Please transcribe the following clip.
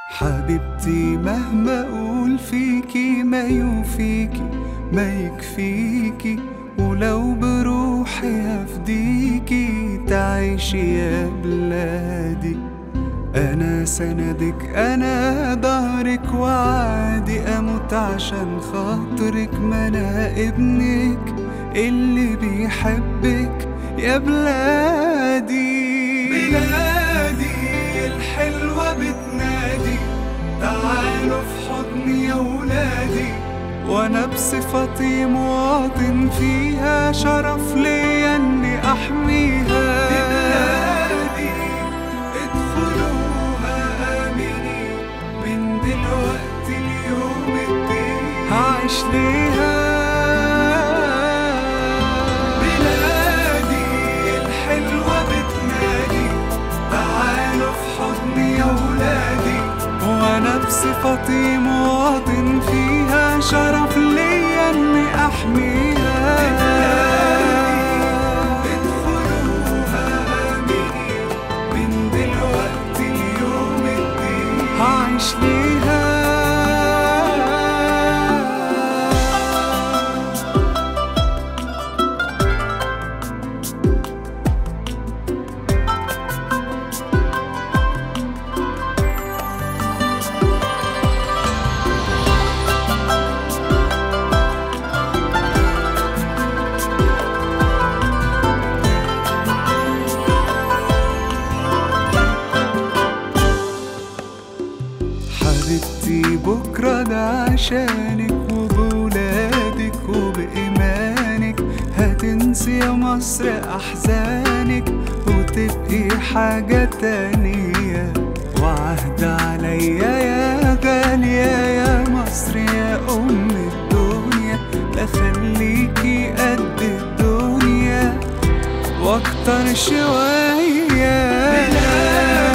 حبيبتي مهما اقول فيكي ما يوفيكي ما يكفيكي ولو بروحي هفديكي تعيشي يا بلادي انا سندك انا ظهرك وعادي اموت عشان خاطرك ما انا ابنك اللي بيحبك يا بلادي بلادي الحلوة بتنادي تعالوا في حضني يا ولادي وانا بصفتي مواطن فيها شرف ليا اني احميها بلادي ادخلوها امنين من دلوقتي اليوم الدين هعيش ليها بلادي الحلوة بتنادي تعالوا في حضني يا ولادي وانا بصفتي مواطن فيها شرف ليا اني احميها ادخلوها امنين من دلوقتي اليوم الدين هعيش ليها حبيبتي بكرة ده عشانك وبولادك وبإيمانك هتنسي يا مصر أحزانك وتبقي حاجة تانية وعهد عليا يا غالية يا مصر يا أم الدنيا أخليكي قد الدنيا واكتر شوية بلاد